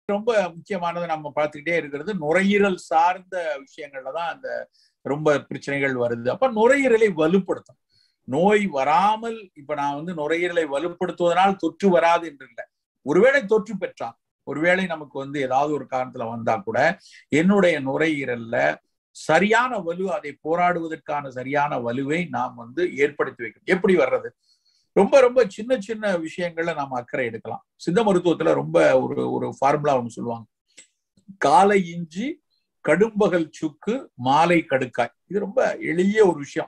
ரொம்ப முக்கியமானது நம்ம பார்த்துக்கிட்டே இருக்கிறது நுரையீரல் சார்ந்த விஷயங்கள்ல தான் அந்த ரொம்ப பிரச்சனைகள் வருது அப்ப நுரையீரலை வலுப்படுத்தும் நோய் வராமல் இப்ப நான் வந்து நுரையீரலை வலுப்படுத்துவதனால் தொற்று வராது என்று இல்லை ஒருவேளை தொற்று பெற்றான் ஒருவேளை நமக்கு வந்து ஏதாவது ஒரு காரணத்துல வந்தா கூட என்னுடைய நுரையீரல்ல சரியான வலு அதை போராடுவதற்கான சரியான வலுவை நாம் வந்து ஏற்படுத்தி வைக்கணும் எப்படி வர்றது ரொம்ப ரொம்ப சின்ன சின்ன விஷயங்கள்ல நாம அக்கறை எடுக்கலாம் சித்த மருத்துவத்துல ரொம்ப ஒரு ஒரு ஃபார்முலா ஒன்று சொல்லுவாங்க காலை இஞ்சி கடும்பகல் சுக்கு மாலை கடுக்காய் இது ரொம்ப எளிய ஒரு விஷயம்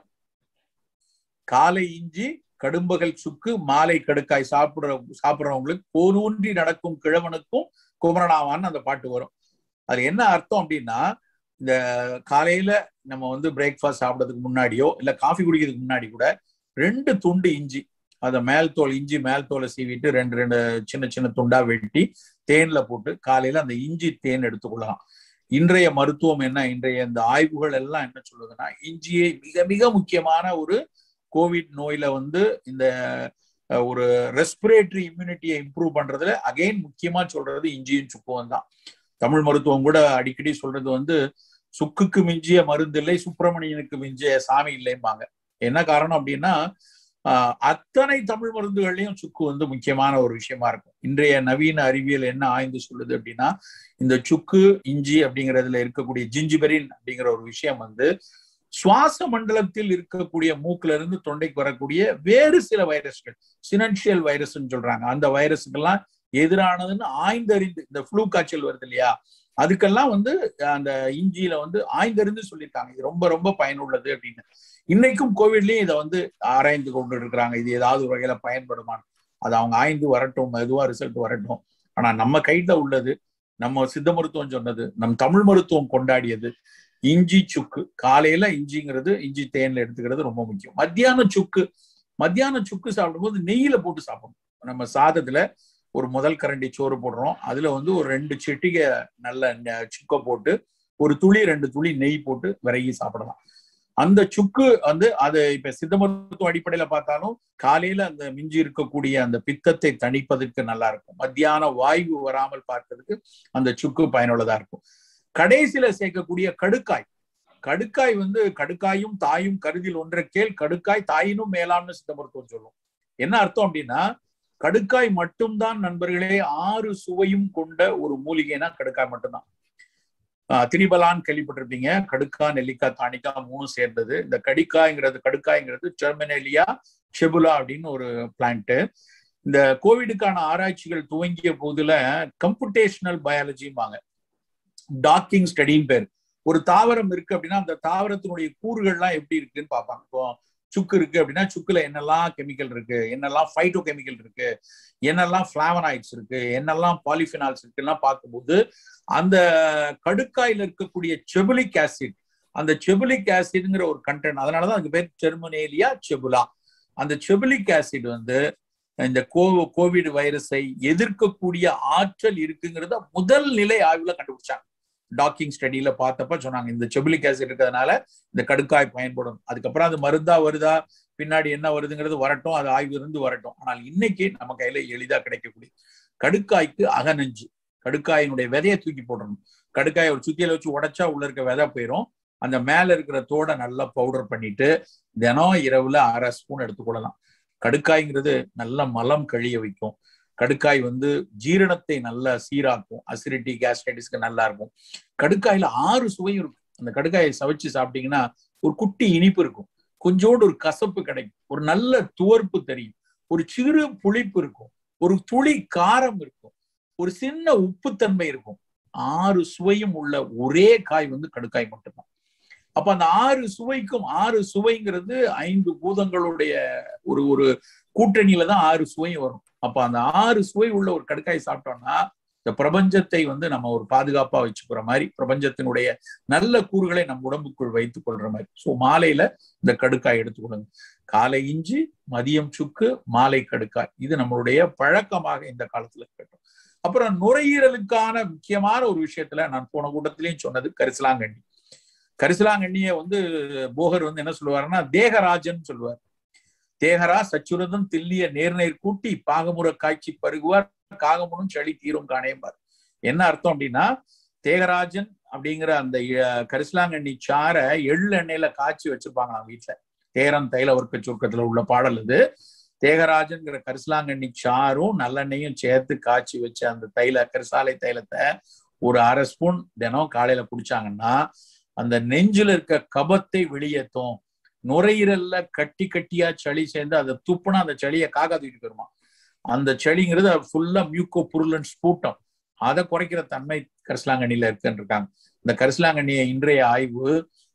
காலை இஞ்சி கடும்பகல் சுக்கு மாலை கடுக்காய் சாப்பிடுற சாப்பிடுறவங்களுக்கு போரூன்றி நடக்கும் கிழவனுக்கும் குமரனாவான்னு அந்த பாட்டு வரும் அது என்ன அர்த்தம் அப்படின்னா இந்த காலையில நம்ம வந்து பிரேக்ஃபாஸ்ட் சாப்பிடறதுக்கு முன்னாடியோ இல்ல காஃபி குடிக்கிறதுக்கு முன்னாடி கூட ரெண்டு துண்டு இஞ்சி அதை மேல் தோல் இஞ்சி மேல் தோலை சீவிட்டு ரெண்டு ரெண்டு சின்ன சின்ன துண்டா வெட்டி தேன்ல போட்டு காலையில அந்த இஞ்சி தேன் எடுத்துக்கொள்ளலாம் இன்றைய மருத்துவம் என்ன இன்றைய இந்த ஆய்வுகள் எல்லாம் என்ன சொல்லுதுன்னா இஞ்சியை மிக மிக முக்கியமான ஒரு கோவிட் நோயில வந்து இந்த ஒரு ரெஸ்பிரேட்டரி இம்யூனிட்டியை இம்ப்ரூவ் பண்றதுல அகைன் முக்கியமா சொல்றது இஞ்சியும் சுக்குவும் தான் தமிழ் மருத்துவம் கூட அடிக்கடி சொல்றது வந்து சுக்குக்கு மிஞ்சிய மருந்து இல்லை சுப்பிரமணியனுக்கு மிஞ்சிய சாமி இல்லைம்பாங்க என்ன காரணம் அப்படின்னா அத்தனை தமிழ் மருந்துகள்லயும் சுக்கு வந்து முக்கியமான ஒரு விஷயமா இருக்கும் இன்றைய நவீன அறிவியல் என்ன ஆய்ந்து சொல்லுது அப்படின்னா இந்த சுக்கு இஞ்சி அப்படிங்கிறதுல இருக்கக்கூடிய ஜிஞ்சிபரின் அப்படிங்கிற ஒரு விஷயம் வந்து சுவாச மண்டலத்தில் இருக்கக்கூடிய மூக்குல இருந்து தொண்டைக்கு வரக்கூடிய வேறு சில வைரஸ்கள் சினன்ஷியல் வைரஸ்ன்னு சொல்றாங்க அந்த வைரஸுக்கெல்லாம் எதிரானதுன்னு ஆய்ந்தறிந்து இந்த ஃப்ளூ காய்ச்சல் வருது இல்லையா அதுக்கெல்லாம் வந்து அந்த இஞ்சியில வந்து ஆய்ந்தறிந்து சொல்லியிருக்காங்க இது ரொம்ப ரொம்ப பயனுள்ளது அப்படின்னு இன்னைக்கும் கோவிட்லயும் இதை வந்து ஆராய்ந்து கொண்டு இருக்கிறாங்க இது ஏதாவது ஒரு வகையில பயன்படுமான்னு அது அவங்க ஆய்ந்து வரட்டும் மெதுவா ரிசல்ட் வரட்டும் ஆனா நம்ம கையில உள்ளது நம்ம சித்த மருத்துவம் சொன்னது நம் தமிழ் மருத்துவம் கொண்டாடியது இஞ்சி சுக்கு காலையில இஞ்சிங்கிறது இஞ்சி தேன்ல எடுத்துக்கிறது ரொம்ப முக்கியம் மத்தியான சுக்கு மத்தியான சுக்கு சாப்பிடும்போது நெய்யில போட்டு சாப்பிடணும் நம்ம சாதத்துல ஒரு முதல் கரண்டி சோறு போடுறோம் அதுல வந்து ஒரு ரெண்டு செட்டிகை நல்ல சுக்கை போட்டு ஒரு துளி ரெண்டு துளி நெய் போட்டு விறகி சாப்பிடலாம் அந்த சுக்கு வந்து அது இப்ப சித்த மருத்துவ அடிப்படையில பார்த்தாலும் காலையில அந்த மிஞ்சி இருக்கக்கூடிய அந்த பித்தத்தை தணிப்பதற்கு நல்லா இருக்கும் மத்தியான வாய்வு வராமல் பார்க்கறதுக்கு அந்த சுக்கு பயனுள்ளதா இருக்கும் கடைசியில சேர்க்கக்கூடிய கடுக்காய் கடுக்காய் வந்து கடுக்காயும் தாயும் கருதில் ஒன்றை கேள் கடுக்காய் தாயினும் மேலான்னு சித்த மருத்துவம் சொல்லும் என்ன அர்த்தம் அப்படின்னா கடுக்காய் மட்டும்தான் நண்பர்களே ஆறு சுவையும் கொண்ட ஒரு மூலிகைனா கடுக்காய் மட்டும்தான் திரிபலான் கேள்விப்பட்டிருப்பீங்க கடுக்கா நெல்லிக்காய் தானிக்காய் மூணு சேர்ந்தது இந்த கடிக்காய்ங்கிறது கடுக்காய்ங்கிறது ஜெர்மனேலியா செபுலா அப்படின்னு ஒரு பிளான்ட் இந்த கோவிடுக்கான ஆராய்ச்சிகள் துவங்கிய போதுல கம்ப்யூட்டேஷனல் பயாலஜிம்பாங்க டாக்கிங் ஸ்டடின்னு பேர் ஒரு தாவரம் இருக்கு அப்படின்னா அந்த தாவரத்தினுடைய கூறுகள்லாம் எப்படி இருக்குன்னு பார்ப்பாங்க இப்போ சுக்கு இருக்கு அப்படின்னா சுக்குல என்னெல்லாம் கெமிக்கல் இருக்கு என்னெல்லாம் ஃபைட்டோ கெமிக்கல் இருக்கு என்னெல்லாம் பிளாவனாய்ட்ஸ் இருக்கு என்னெல்லாம் பாலிஃபினால்ஸ் இருக்குலாம் பார்க்கும்போது அந்த கடுக்காயில இருக்கக்கூடிய செபுலிக் ஆசிட் அந்த செபுலிக் ஆசிட்ங்கிற ஒரு கண்டென்ட் அதனாலதான் அதுக்கு பேர் செர்மனேலியா செபுலா அந்த செபுலிக் ஆசிட் வந்து இந்த கோ கோவிட் வைரஸை எதிர்க்கக்கூடிய ஆற்றல் இருக்குங்கிறத முதல் நிலை ஆய்வுல கண்டுபிடிச்சாங்க டாக்கிங் ஸ்டடியில பார்த்தப்ப சொன்னாங்க இந்த செபுலிக் ஆசிட் இருக்கிறதுனால இந்த கடுக்காய் பயன்படும் அதுக்கப்புறம் அது மருந்தா வருதா பின்னாடி என்ன வருதுங்கிறது வரட்டும் அது ஆய்வு இருந்து வரட்டும் ஆனால் இன்னைக்கு நம்ம கையில எளிதா கிடைக்கக்கூடிய கடுக்காய்க்கு அகநஞ்சு கடுக்காயினுடைய விதையை தூக்கி போடணும் கடுக்காயை ஒரு சுத்தியில வச்சு உடைச்சா உள்ள இருக்க விதை போயிடும் அந்த மேல இருக்கிற தோடை நல்லா பவுடர் பண்ணிட்டு தினம் இரவுல அரை ஸ்பூன் எடுத்துக்கொள்ளலாம் கடுக்காய்ங்கிறது நல்ல மலம் கழிய வைக்கும் கடுக்காய் வந்து ஜீரணத்தை நல்லா சீராக்கும் அசிடிட்டி கேஸ்ட்ரைட்டிஸ்க்கு நல்லா இருக்கும் கடுக்காயில ஆறு சுவையும் இருக்கும் அந்த கடுக்காயை சவைச்சு சாப்பிட்டீங்கன்னா ஒரு குட்டி இனிப்பு இருக்கும் கொஞ்சோண்டு ஒரு கசப்பு கிடைக்கும் ஒரு நல்ல துவர்ப்பு தெரியும் ஒரு சிறு புளிப்பு இருக்கும் ஒரு துளி காரம் இருக்கும் ஒரு சின்ன உப்புத்தன்மை இருக்கும் ஆறு சுவையும் உள்ள ஒரே காய் வந்து கடுக்காய் மட்டும்தான் அப்ப அந்த ஆறு சுவைக்கும் ஆறு சுவைங்கிறது ஐந்து பூதங்களுடைய ஒரு ஒரு கூட்டணியில தான் ஆறு சுவையும் வரும் அப்ப அந்த ஆறு சுவை உள்ள ஒரு கடுக்காய் சாப்பிட்டோம்னா இந்த பிரபஞ்சத்தை வந்து நம்ம ஒரு பாதுகாப்பா வச்சுக்கிற மாதிரி பிரபஞ்சத்தினுடைய நல்ல கூறுகளை நம் உடம்புக்குள் வைத்துக் கொள்ற மாதிரி ஸோ மாலையில இந்த கடுக்காய் எடுத்துக்கொள்ளுங்க காலை இஞ்சி மதியம் சுக்கு மாலை கடுக்காய் இது நம்மளுடைய பழக்கமாக இந்த காலத்துல இருக்கட்டும் அப்புறம் நுரையீரலுக்கான முக்கியமான ஒரு விஷயத்துல நான் போன கூட்டத்திலையும் சொன்னது கரிசலாங்கண்ணி கரிசலாங்கண்ணிய வந்து போகர் வந்து என்ன சொல்லுவாருன்னா தேகராஜன் சொல்லுவார் தேகரா சச்சுரதம் தில்லிய நேர்நேர் கூட்டி பாகமுற காய்ச்சி பருகுவார் காகமுனும் சளி தீரும் காணேம்பார் என்ன அர்த்தம் அப்படின்னா தேகராஜன் அப்படிங்கிற அந்த கரிசலாங்கண்ணி சாரை எள்ளு எண்ணெயில காய்ச்சி வச்சிருப்பாங்களாம் வீட்டுல தேரன் தைல வர்க்க சுருக்கத்துல உள்ள பாடல் இது தேகராஜன்கிற கரிசலாங்கண்ணி சாரும் நல்லெண்ணெயும் சேர்த்து காய்ச்சி வச்ச அந்த தைல கரிசாலை தைலத்தை ஒரு அரை ஸ்பூன் தினம் காலையில குடிச்சாங்கன்னா அந்த நெஞ்சில் இருக்க கபத்தை வெளியேற்றும் நுரையீரல்ல கட்டி கட்டியா சளி சேர்ந்து அதை துப்புனா அந்த சளியை காக்கா தூக்கிட்டு போயிருமா அந்த சளிங்கிறது ஃபுல்லா மியூக்கோ புருலன் ஸ்பூட்டம் அதை குறைக்கிற தன்மை கரிசலாங்கண்ணியில இருக்குன்னு இருக்காங்க இந்த கரிசலாங்கண்ணிய இன்றைய ஆய்வு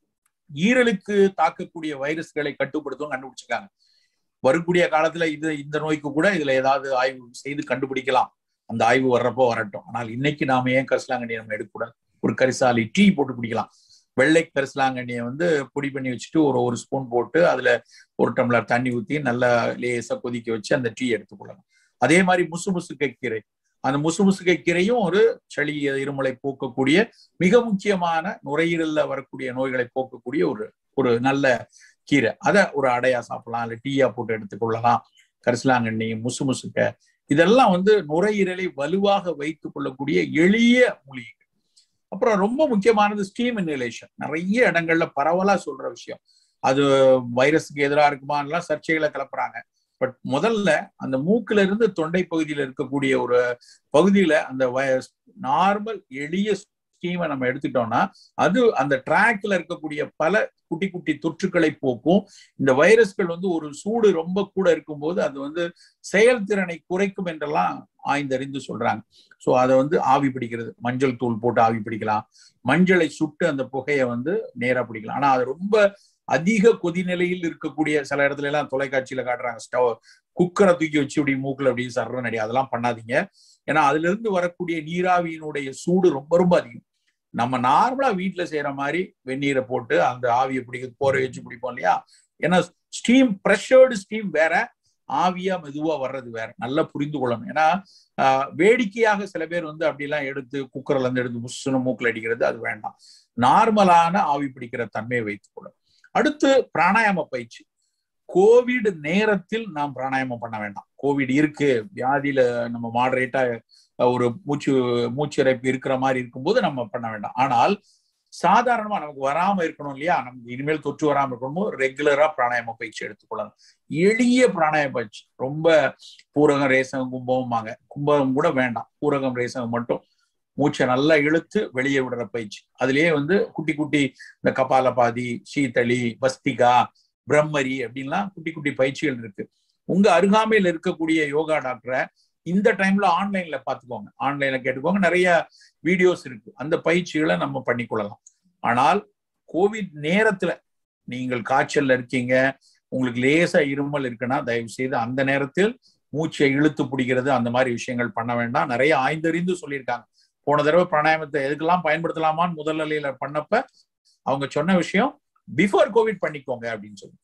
ஈரலுக்கு தாக்கக்கூடிய வைரஸ்களை கட்டுப்படுத்தும் கண்டுபிடிச்சிருக்காங்க வரக்கூடிய காலத்துல இது இந்த நோய்க்கு கூட இதுல ஏதாவது ஆய்வு செய்து கண்டுபிடிக்கலாம் அந்த ஆய்வு வர்றப்போ வரட்டும் ஆனால் இன்னைக்கு நாம ஏன் கரிசலாங்கண்ணியை நம்ம எடுக்கக்கூடாது ஒரு கரிசாலி டீ போட்டு குடிக்கலாம் வெள்ளை கரிசலாங்கண்ணியை வந்து பொடி பண்ணி வச்சுட்டு ஒரு ஒரு ஸ்பூன் போட்டு அதுல ஒரு டம்ளர் தண்ணி ஊத்தி நல்லா லேசா கொதிக்க வச்சு அந்த டீ எடுத்துக்கொள்ளலாம் அதே மாதிரி முசு முசுக்கை கீரை அந்த முசு முசுக்கை கீரையும் ஒரு சளி இருமலை போக்கக்கூடிய மிக முக்கியமான நுரையீரல்ல வரக்கூடிய நோய்களை போக்கக்கூடிய ஒரு ஒரு நல்ல கீரை அதை ஒரு அடையா சாப்பிடலாம் இல்ல டீயா போட்டு எடுத்துக்கொள்ளலாம் கரிசலாங்கண்ணி முசு முசுக்க இதெல்லாம் வந்து நுரையீரலை வலுவாக வைத்துக் கொள்ளக்கூடிய எளிய மூலிகைகள் அப்புறம் ரொம்ப முக்கியமானது ஸ்டீம் இன்ஹலேஷன் நிறைய இடங்கள்ல பரவலா சொல்ற விஷயம் அது வைரஸுக்கு எதிராக இருக்குமான்லாம் சர்ச்சைகளை கிளப்புறாங்க பட் முதல்ல அந்த மூக்குல இருந்து தொண்டை பகுதியில இருக்கக்கூடிய ஒரு பகுதியில அந்த நார்மல் எளிய ஸ்டீமை நம்ம எடுத்துட்டோம்னா அது அந்த ட்ராக்ல இருக்கக்கூடிய பல குட்டி குட்டி தொற்றுக்களை போக்கும் இந்த வைரஸ்கள் வந்து ஒரு சூடு ரொம்ப கூட இருக்கும்போது அது வந்து செயல்திறனை குறைக்கும் என்றெல்லாம் ஆய்ந்தறிந்து சொல்றாங்க ஸோ அதை வந்து ஆவி பிடிக்கிறது மஞ்சள் தூள் போட்டு ஆவி பிடிக்கலாம் மஞ்சளை சுட்டு அந்த புகையை வந்து நேரா பிடிக்கலாம் ஆனா அது ரொம்ப அதிக கொதிநிலையில் இருக்கக்கூடிய சில இடத்துல எல்லாம் தொலைக்காட்சியில காட்டுறாங்க ஸ்டவ் குக்கரை தூக்கி வச்சு இப்படி மூக்குல அப்படி சர்ற நடி அதெல்லாம் பண்ணாதீங்க ஏன்னா அதுல இருந்து வரக்கூடிய நீராவியினுடைய சூடு ரொம்ப ரொம்ப அதிகம் நம்ம நார்மலா வீட்டுல செய்யற மாதிரி வெந்நீரை போட்டு அந்த ஆவியை பிடிக்க போற வச்சு பிடிப்போம் இல்லையா ஏன்னா ஸ்டீம் ப்ரெஷர்டு ஸ்டீம் வேற ஆவியா மெதுவா வர்றது வேற நல்லா புரிந்து கொள்ளணும் ஏன்னா வேடிக்கையாக சில பேர் வந்து அப்படிலாம் எடுத்து குக்கர்ல இருந்து எடுத்து முசுன்னு மூக்கில் அடிக்கிறது அது வேண்டாம் நார்மலான ஆவி பிடிக்கிற தன்மையை வைத்துக் கொள்ளும் அடுத்து பிராணாயாம பயிற்சி கோவிட் நேரத்தில் நாம் பிராணாயாமம் பண்ண வேண்டாம் கோவிட் இருக்கு வியாதியில நம்ம மாடரேட்டா ஒரு மூச்சு மூச்சிறைப்பு இருக்கிற மாதிரி இருக்கும்போது நம்ம பண்ண வேண்டாம் ஆனால் சாதாரணமா நமக்கு வராம இருக்கணும் இல்லையா நமக்கு இனிமேல் தொற்று வராம இருக்கணும் ரெகுலரா பிராணாயாம பயிற்சி எடுத்துக்கொள்ளலாம் எளிய பிராணாயாம பயிற்சி ரொம்ப பூரகம் ரேசகம் கும்பகமாங்க கும்பகம் கூட வேண்டாம் பூரகம் ரேசகம் மட்டும் மூச்சை நல்லா இழுத்து வெளியே விடுற பயிற்சி அதுலயே வந்து குட்டி குட்டி இந்த கபாலபாதி சீத்தளி வஸ்திகா பிரம்மரி அப்படின்லாம் குட்டி குட்டி பயிற்சிகள் இருக்கு உங்க அருகாமையில் இருக்கக்கூடிய யோகா டாக்டரை இந்த டைம்ல ஆன்லைன்ல பாத்துக்கோங்க ஆன்லைன்ல கேட்டுக்கோங்க நிறைய வீடியோஸ் இருக்கு அந்த பயிற்சிகளை நம்ம பண்ணிக்கொள்ளலாம் ஆனால் கோவிட் நேரத்துல நீங்கள் காய்ச்சல்ல இருக்கீங்க உங்களுக்கு லேசா இருமல் இருக்குன்னா தயவு செய்து அந்த நேரத்தில் மூச்சை இழுத்து பிடிக்கிறது அந்த மாதிரி விஷயங்கள் பண்ண வேண்டாம் நிறைய ஆய்ந்தறிந்து சொல்லியிருக்காங்க போன தடவை பிராணாயாமத்தை எதுக்கெல்லாம் பயன்படுத்தலாமான்னு முதல் நிலையில பண்ணப்ப அவங்க சொன்ன விஷயம் பிஃபோர் கோவிட் பண்ணிக்கோங்க அப்படின்னு சொல்லி